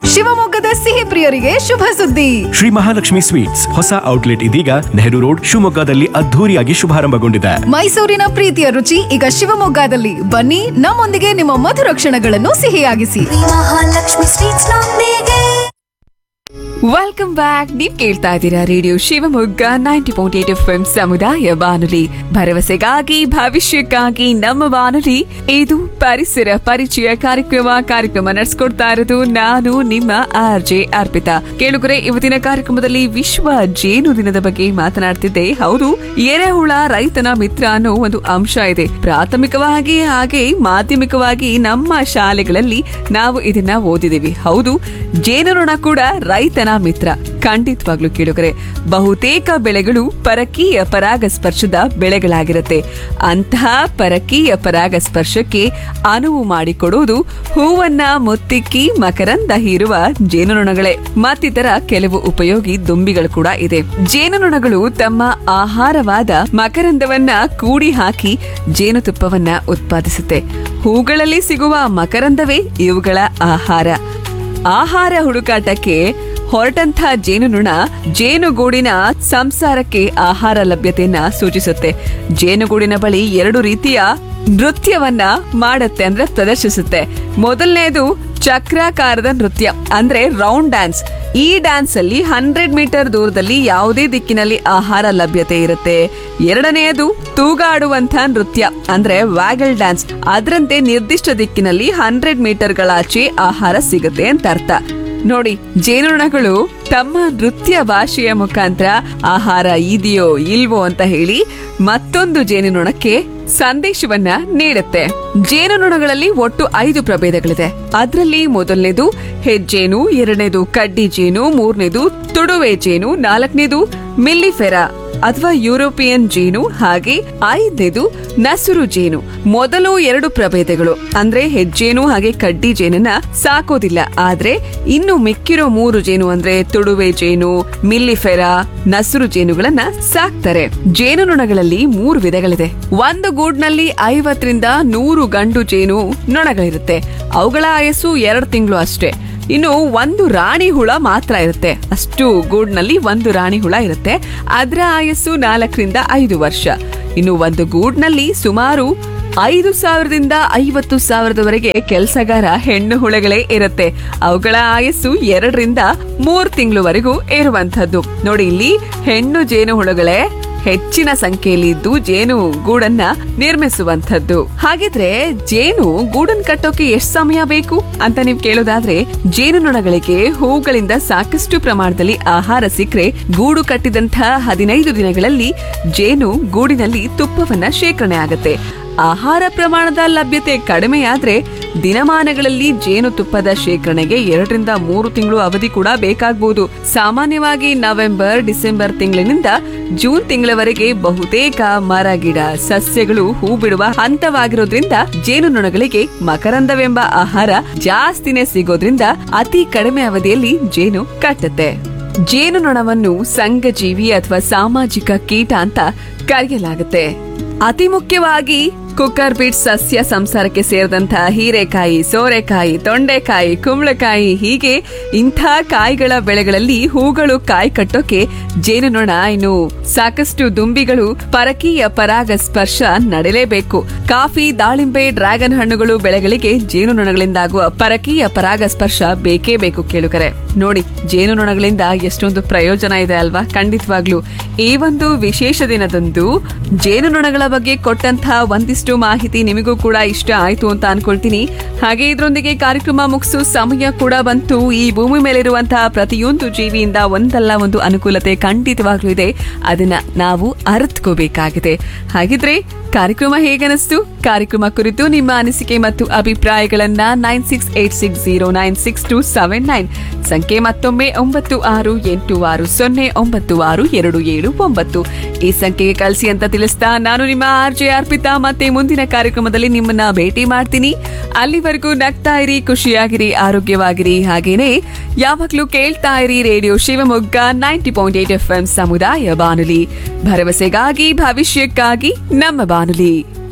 ಶಿವಮೊಗ್ಗದ ಸಿಹಿ ಪ್ರಿಯರಿಗೆ ಶುಭ ಸುದ್ದಿ ಶ್ರೀ ಮಹಾಲಕ್ಷ್ಮಿ ಸ್ವೀಟ್ಸ್ ಹೊಸ ಔಟ್ಲೆಟ್ ಇದೀಗ ನೆಹರು ರೋಡ್ ಶಿವಮೊಗ್ಗದಲ್ಲಿ ಅದ್ಧೂರಿಯಾಗಿ ಶುಭಾರಂಭಗೊಂಡಿದೆ ಮೈಸೂರಿನ ಪ್ರೀತಿಯ ರುಚಿ ಈಗ ಶಿವಮೊಗ್ಗದಲ್ಲಿ ಬನ್ನಿ ನಮ್ಮೊಂದಿಗೆ ನಿಮ್ಮ ಮಧುರ ಕ್ಷಣಗಳನ್ನು ಸಿಹಿಯಾಗಿಸಿ ಮಹಾಲಕ್ಷ್ಮಿ ಸ್ವೀಟ್ಸ್ ನೊಂದಿಗೆ ವೆಲ್ಕಮ್ ಬ್ಯಾಕ್ ನೀವ್ ಕೇಳ್ತಾ ಇದ್ದೀರಾ radio Shivamogga ninety point eight F M ಸಮುದಾಯ ಬಾನುಲಿ ಭರವಸೆಗಾಗಿ ಭವಿಷ್ಯಕ್ಕಾಗಿ ನಮ್ಮ ಬಾನುಲಿ ಇದು ಪರಿಸರ ಪರಿಚಯ ಕಾರ್ಯಕ್ರಮ ಕಾರ್ಯಕ್ರಮ ನಡೆಸ್ಕೊಡ್ತಾ ಇರೋದು ನಾನು ನಿಮ್ಮ ಆರ್ ಜೆ ಅರ್ಪಿತಾ ಕೇಳುಗರೆ ಇವತ್ತಿನ ಕಾರ್ಯಕ್ರಮದಲ್ಲಿ ವಿಶ್ವ ಜೇನು ದಿನದ ಬಗ್ಗೆ ಮಾತನಾಡ್ತಿದ್ದೆ ಹೌದು ಎರೆಹುಳ ರೈತನ ಮಿತ್ರ ಅನ್ನೋ ಒಂದು ಅಂಶ ಇದೆ ಪ್ರಾಥಮಿಕವಾಗಿ ಹಾಗೆ ಮಾಧ್ಯಮಿಕವಾಗಿ ನಮ್ಮ ಶಾಲೆಗಳಲ್ಲಿ ನಾವು ಇದನ್ನ ಓದಿದೀವಿ ಹೌದು ಜೇನುನೊಣ ಕೂಡ ರೈತನ ಮಿತ್ರ ಖಂಡಿತವಾಗ್ಲೂ ಕೇಳುಗರೆ ಬಹುತೇಕ ಬೆಳೆಗಳು ಪರಕೀಯ ಪರಾಗಸ್ಪರ್ಶದ ಬೆಳೆಗಳಾಗಿರುತ್ತೆ ಅಂತಹ ಪರಕೀಯ ಪರಾಗಸ್ಪರ್ಶಕ್ಕೆ ಅನುವು ಮಾಡಿಕೊಡುವುದು ಹೂವನ್ನ ಮುತ್ತಿಕ್ಕಿ ಮಕರಂದ ಹೀರುವ ಜೇನುನೊಣಗಳೇ ಮತ್ತಿತರ ಕೆಲವು ಉಪಯೋಗಿ ದುಂಬಿಗಳು ಕೂಡ ಇದೆ ಜೇನುನೊಣಗಳು ತಮ್ಮ ಆಹಾರವಾದ ಮಕರಂದವನ್ನ ಕೂಡಿ ಹಾಕಿ ಜೇನುತುಪ್ಪವನ್ನ ಉತ್ಪಾದಿಸುತ್ತೆ ಹೂಗಳಲ್ಲಿ ಸಿಗುವ ಮಕರಂದವೇ ಇವುಗಳ ಆಹಾರ ಆಹಾರ ಹುಡುಕಾಟಕ್ಕೆ ಹೊರಟಂಥ ಜೇನುನೊಣ ಜೇನುಗೂಡಿನ ಸಂಸಾರಕ್ಕೆ ಆಹಾರ ಲಭ್ಯತೆಯನ್ನ ಸೂಚಿಸುತ್ತೆ ಜೇನುಗೂಡಿನ ಬಳಿ ಎರಡು ರೀತಿಯ ನೃತ್ಯವನ್ನ ಮಾಡತ್ತೆ ಅಂದ್ರೆ ಪ್ರದರ್ಶಿಸುತ್ತೆ ಮೊದಲನೇದು ಚಕ್ರಾಕಾರದ ನೃತ್ಯ ಅಂದ್ರೆ ರೌಂಡ್ ಡ್ಯಾನ್ಸ್ ಈ ಡ್ಯಾನ್ಸ್ ಅಲ್ಲಿ ಹಂಡ್ರೆಡ್ ಮೀಟರ್ ದೂರದಲ್ಲಿ ಯಾವುದೇ ದಿಕ್ಕಿನಲ್ಲಿ ಆಹಾರ ಲಭ್ಯತೆ ಇರುತ್ತೆ ಎರಡನೆಯದು ತೂಗಾಡುವಂತ ನೃತ್ಯ ಅಂದ್ರೆ ವ್ಯಾಗಲ್ ಡ್ಯಾನ್ಸ್ ಅದರಂತೆ ನಿರ್ದಿಷ್ಟ ದಿಕ್ಕಿನಲ್ಲಿ ಹಂಡ್ರೆಡ್ ಮೀಟರ್ಗಳಾಚೆ ಆಹಾರ ಸಿಗುತ್ತೆ ಅಂತ ಅರ್ಥ ನೋಡಿ ಜೇನುನೊಣಗಳು ತಮ್ಮ ನೃತ್ಯ ಭಾಷೆಯ ಮುಖಾಂತರ ಆಹಾರ ಇದೆಯೋ ಇಲ್ವೋ ಅಂತ ಹೇಳಿ ಮತ್ತೊಂದು ಜೇನುನೊಣಕ್ಕೆ ಸಂದೇಶವನ್ನ ನೀಡುತ್ತೆ ಜೇನುನೊಣಗಳಲ್ಲಿ ಒಟ್ಟು ಐದು ಪ್ರಭೇದಗಳಿದೆ ಅದರಲ್ಲಿ ಮೊದಲನೇದು ಹೆಜ್ಜೇನು ಎರಡನೇದು ಕಡ್ಡಿ ಜೇನು ಮೂರನೇದು ತುಡುವೆ ಜೇನು ನಾಲ್ಕನೇದು ಮಿಲ್ಲಿಫೆರಾ ಅಥವಾ ಯುರೋಪಿಯನ್ ಜೇನು ಹಾಗೆ ಐದನೇದು ನಸುರು ಜೇನು ಮೊದಲು ಎರಡು ಪ್ರಭೇದಗಳು ಅಂದ್ರೆ ಹೆಜ್ಜೇನು ಹಾಗೆ ಕಡ್ಡಿ ಜೇನನ್ನ ಸಾಕೋದಿಲ್ಲ ಆದ್ರೆ ಇನ್ನು ಮಿಕ್ಕಿರೋ ಮೂರು ಜೇನು ಅಂದ್ರೆ ತುಡುವೆ ಜೇನು ಮಿಲ್ಲಿಫೆರಾ ನಸುರು ಜೇನುಗಳನ್ನ ಸಾಕ್ತಾರೆ ಜೇನುನೊಣಗಳಲ್ಲಿ ಮೂರು ವಿಧಗಳಿದೆ ಒಂದು ಗೂಡ್ನಲ್ಲಿ ಐವತ್ತರಿಂದ ನೂರು ಗಂಡು ಜೇನು ನೊಣಗಳಿರುತ್ತೆ ಅವುಗಳ ಆಯಸ್ಸು ಎರಡು ತಿಂಗಳು ಅಷ್ಟೇ ಇನ್ನು ಒಂದು ರಾಣಿ ಹುಳ ಮಾತ್ರ ಇರುತ್ತೆ ಅಷ್ಟು ಗೂಡ್ನಲ್ಲಿ ಒಂದು ರಾಣಿ ಹುಳ ಇರುತ್ತೆ ಅದರ ಆಯಸ್ಸು ನಾಲ್ಕರಿಂದ ಐದು ವರ್ಷ ಇನ್ನು ಒಂದು ಗೂಡ್ನಲ್ಲಿ ಸುಮಾರು ಐದು ಸಾವಿರದಿಂದ ಐವತ್ತು ಸಾವಿರದವರೆಗೆ ಕೆಲಸಗಾರ ಹೆಣ್ಣು ಹುಳಗಳೇ ಇರುತ್ತೆ ಅವುಗಳ ಆಯಸ್ಸು ಎರಡರಿಂದ ಮೂರು ತಿಂಗಳವರೆಗೂ ಇರುವಂತದ್ದು ನೋಡಿ ಇಲ್ಲಿ ಹೆಣ್ಣು ಜೇನು ಹುಳಗಳೇ ಹೆಚ್ಚಿನ ಸಂಖ್ಯೆಯಲ್ಲಿ ಇದ್ದು ಜೇನು ಗೂಡನ್ನ ನಿರ್ಮಿಸುವಂತದ್ದು ಹಾಗಿದ್ರೆ ಜೇನು ಗೂಡನ್ ಕಟ್ಟೋಕೆ ಎಷ್ಟು ಸಮಯ ಬೇಕು ಅಂತ ನೀವು ಕೇಳೋದಾದ್ರೆ ಜೇನುನೊಣಗಳಿಗೆ ಹೂಗಳಿಂದ ಸಾಕಷ್ಟು ಪ್ರಮಾಣದಲ್ಲಿ ಆಹಾರ ಸಿಕ್ಕರೆ ಗೂಡು ಕಟ್ಟಿದಂತಹ ಹದಿನೈದು ದಿನಗಳಲ್ಲಿ ಜೇನು ಗೂಡಿನಲ್ಲಿ ತುಪ್ಪವನ್ನ ಶೇಖರಣೆ ಆಗುತ್ತೆ ಆಹಾರ ಪ್ರಮಾಣದ ಲಭ್ಯತೆ ಕಡಿಮೆಯಾದ್ರೆ ದಿನಮಾನಗಳಲ್ಲಿ ಜೇನುತುಪ್ಪದ ಶೇಖರಣೆಗೆ ಎರಡರಿಂದ ಮೂರು ತಿಂಗಳು ಅವಧಿ ಕೂಡ ಬೇಕಾಗಬಹುದು ಸಾಮಾನ್ಯವಾಗಿ ನವೆಂಬರ್ ಡಿಸೆಂಬರ್ ತಿಂಗಳಿನಿಂದ ಜೂನ್ ತಿಂಗಳವರೆಗೆ ಬಹುತೇಕ ಮರ ಗಿಡ ಸಸ್ಯಗಳು ಹೂ ಬಿಡುವ ಹಂತವಾಗಿರೋದ್ರಿಂದ ಜೇನುನೊಣಗಳಿಗೆ ಮಕರಂದವೆಂಬ ಆಹಾರ ಜಾಸ್ತಿನೇ ಸಿಗೋದ್ರಿಂದ ಅತಿ ಕಡಿಮೆ ಅವಧಿಯಲ್ಲಿ ಜೇನು ಕಟ್ಟುತ್ತೆ ಜೇನುನೊಣವನ್ನು ಸಂಘಜೀವಿ ಅಥವಾ ಸಾಮಾಜಿಕ ಕೀಟ ಅಂತ ಕರೆಯಲಾಗುತ್ತೆ ಅತಿ ಮುಖ್ಯವಾಗಿ ಕುಕ್ಕರ್ ಬೀಟ್ ಸಸ್ಯ ಸಂಸಾರಕ್ಕೆ ಸೇರಿದಂತಹ ಹೀರೆಕಾಯಿ ಸೋರೆಕಾಯಿ ತೊಂಡೆಕಾಯಿ ಕುಂಬಳಕಾಯಿ ಹೀಗೆ ಇಂಥ ಕಾಯಿಗಳ ಬೆಳೆಗಳಲ್ಲಿ ಹೂಗಳು ಕಾಯಿ ಕಟ್ಟೋಕೆ ಜೇನುನೊಣ ಇನ್ನು ಸಾಕಷ್ಟು ದುಂಬಿಗಳು ಪರಕೀಯ ಪರಾಗ ಸ್ಪರ್ಶ ನಡೆಯಲೇಬೇಕು ಕಾಫಿ ದಾಳಿಂಬೆ ಡ್ರ್ಯಾಗನ್ ಹಣ್ಣುಗಳು ಬೆಳೆಗಳಿಗೆ ಜೇನುನೊಣಗಳಿಂದಾಗುವ ಪರಕೀಯ ಪರಾಗ ಸ್ಪರ್ಶ ಬೇಕೇ ಬೇಕು ಕೇಳುಗರೆ ನೋಡಿ ಜೇನುನೊಣಗಳಿಂದ ಎಷ್ಟೊಂದು ಪ್ರಯೋಜನ ಇದೆ ಅಲ್ವಾ ಖಂಡಿತವಾಗ್ಲು ಈ ಒಂದು ವಿಶೇಷ ದಿನದಂದು ಜೇನುನೊಣಗಳ ಬಗ್ಗೆ ಕೊಟ್ಟಂತಹ ಒಂದಿಷ್ಟು ಮಾಹಿತಿ ನಿಮಗೂ ಕೂಡ ಇಷ್ಟ ಆಯ್ತು ಅಂತ ಅನ್ಕೊಳ್ತೀನಿ ಹಾಗೆ ಇದರೊಂದಿಗೆ ಕಾರ್ಯಕ್ರಮ ಮುಗಿಸೋ ಸಮಯ ಕೂಡ ಬಂತು ಈ ಭೂಮಿ ಮೇಲಿರುವಂತಹ ಪ್ರತಿಯೊಂದು ಜೀವಿಯಿಂದ ಒಂದಲ್ಲ ಒಂದು ಅನುಕೂಲತೆ ಖಂಡಿತವಾಗ್ಲೂ ಇದೆ ಅದನ್ನ ನಾವು ಅರ್ಥಕೋಬೇಕಾಗಿದೆ ಹಾಗಿದ್ರೆ ಕಾರ್ಯಕ್ರಮ ಹೇಗನಿಸ್ತು ಕಾರ್ಯಕ್ರಮ ಕುರಿತು ನಿಮ್ಮ ಅನಿಸಿಕೆ ಮತ್ತು ಅಭಿಪ್ರಾಯಗಳನ್ನ nine six eight six zero nine six two seven nine ಸಂಖ್ಯೆ ಮತ್ತೊಮ್ಮೆ ಒಂಬತ್ತು ಆರು ಎಂಟು ಆರು ಸೊನ್ನೆ ಒಂಬತ್ತು ಆರು ಎರಡು ಏಳು ಒಂಬತ್ತು ಈ ಸಂಖ್ಯೆಗೆ ಕಳಿಸಿ ಅಂತ ತಿಳಿಸ್ತಾ ನಾನು ನಿಮ್ಮ ಆರ್ ಜೆ ಅರ್ಪಿತಾ ಮತ್ತೆ ಮುಂದಿನ ಕಾರ್ಯಕ್ರಮದಲ್ಲಿ ನಿಮ್ಮನ್ನ ಭೇಟಿ ಮಾಡ್ತೀನಿ ಅಲ್ಲಿವರೆಗೂ ನಗ್ತಾ ಇರಿ ಖುಷಿಯಾಗಿರಿ ಆರೋಗ್ಯವಾಗಿರಿ ಹಾಗೇನೆ ಯಾವಾಗ್ಲೂ ಕೇಳ್ತಾ ಇರಿ radio Shivamogga ninety point eight F M ಸಮುದಾಯ ಬಾನುಲಿ ಭರವಸೆಗಾಗಿ ಭವಿಷ್ಯಕ್ಕಾಗಿ ನಮ್ಮ ಬಾನುಲಿ